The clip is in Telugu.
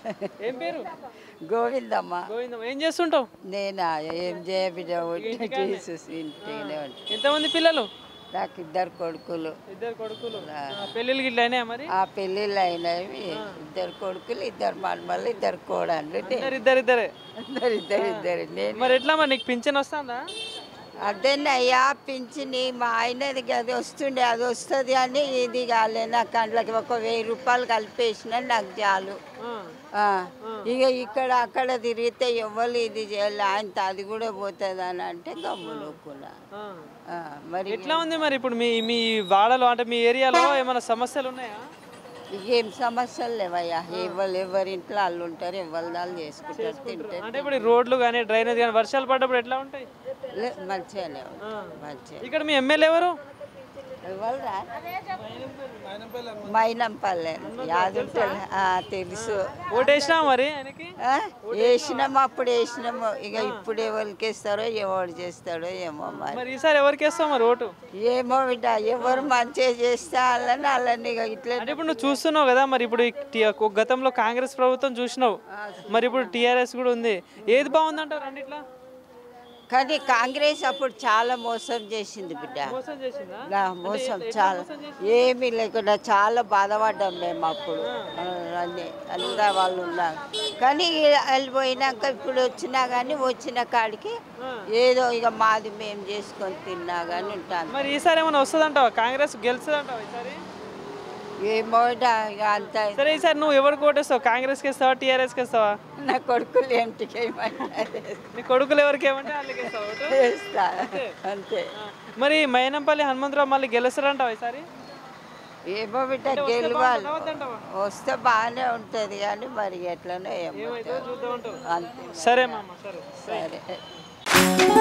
ఏం పేరు గోవిందమ్మ గోవిందం ఏం చేస్తుంటావు నేనా ఏం చేయబిడ్డ జీసస్ ఇంటినే ఉంటా. ఎంతమంది పిల్లలు నాకు ఇద్దరు కొడుకులు ఇద్దరు కొడుకులు ఆ, పెళ్ళిళ్ళు గిట్ల అయినాయా మరి ఆ పెళ్ళిళ్ళు అయినవి ఇద్దరు కొడుకులు ఇద్దరు మనమల్లు ఇద్దరు కోడళ్ళు ఇద్దరు ఇద్దరు ఇద్దరే ఇద్దరు ఇద్దరు ఇద్దరు నేను మరి ఎట్లా మరి నీకు పింఛన్ వస్తుందా అదేనయ్యా పింఛని మా ఆయనది అది వస్తుండే అది వస్తుంది అని ఇది కాలే నాకు అందులోకి ఒక వెయ్యి రూపాయలు కలిపేసిన నాకు చాలు ఆ, ఆ, ఇక ఇక్కడ అక్కడ తిరిగితే ఎవరు ఇది చేయాలి ఆయన అది కూడా పోతుంది అని అంటే గమ్మునుకున్నా ఆ. ఆ, మరి ఎట్లా ఉంది మరి ఇప్పుడు మీ మీ వాడలో అంటే మీ ఏరియాలో ఏమైనా సమస్యలు ఉన్నాయా ఏం సమస్యలు లేవయ్యా ఎవరు ఎవరి ఇంట్లో వాళ్ళు ఉంటారు ఎవరి దాళ్ళు చేసుకుంటారు తింటారు అంటే ఇప్పుడు ఈ రోడ్లు కానీ డ్రైనేజ్ కానీ వర్షాలు పడ్డప్పుడు ఎట్లా ఉంటాయి లే, మంచిగానే ఉంది. మంచిగా ఇక్కడ మీ ఎమ్మెల్యే ఎవరు ఎవరురా మైనంపల్లె యాదుంటలే ఆ, తెలుసు ఓటేసినా మరి ఆయనకి ఆ, వేసినాము అప్పుడు వేసినాము ఇక ఇప్పుడు ఎవరికి వేస్తారో ఎవరు చేస్తాడో ఏమో మరి మరి ఈసారి ఎవరికి వేస్తావు మరి ఓటు ఏమో బిడ్డ ఎవరు మంచిగా చేస్తే వాళ్ళని వాళ్ళని ఇక ఇట్లా అంటే ఇప్పుడు నువ్వు చూస్తున్నావు కదా మరి ఇప్పుడు ఈ టి- ఒక గతంలో కాంగ్రెస్ ప్రభుత్వం చూసినావు మరి ఇప్పుడు టీఆర్ఎస్ కూడా ఉంది ఏది బాగుందంటారు రెండిట్లా కానీ కాంగ్రెస్ అప్పుడు చాలా మోసం చేసింది బిడ్డ మోసం చేసిందా నా మోసం చాలా ఏమీ లేకుండా చాలా బాధపడ్డాం మేము అప్పుడు ఆ, అన్ని అంతా వాళ్ళు ఉన్నారు కానీ వాళ్ళు పోయినాక ఇప్పుడు వచ్చినా కానీ వచ్చిన కాడికి ఏదో ఇక మాది మేము చేసుకొని తిన్నా కానీ ఉంటాను మరి ఈసారి ఏమైనా వస్తుందంటావా కాంగ్రెస్ గెలుస్తుందంటావా ఈసారి ఏమో ఇక ఇక అంత సరే ఈసారి నువ్వు ఎవరికి ఓటేస్తావు కాంగ్రెస్కి వేస్తావా టీఆర్ఎస్కి వేస్తావా నా కొడుకులు ఏంటికి ఏమంటారు నీ కొడుకులు ఎవరికి ఏమంటే వాళ్ళకి వేస్తావా ఓటు వేస్తా అంతే ఆ, మరి మైనంపల్లి హనుమంతరావు మళ్ళీ గెలుస్తారంటావా ఈసారి ఏమో బిడ్డ గెలవాలి వద్దంటావా వస్తే బాగానే ఉంటుంది కానీ మరి ఎట్లనో ఏమో ఏమైతే చూద్దాం అంటావు అంతే సరే మామ సరే సరే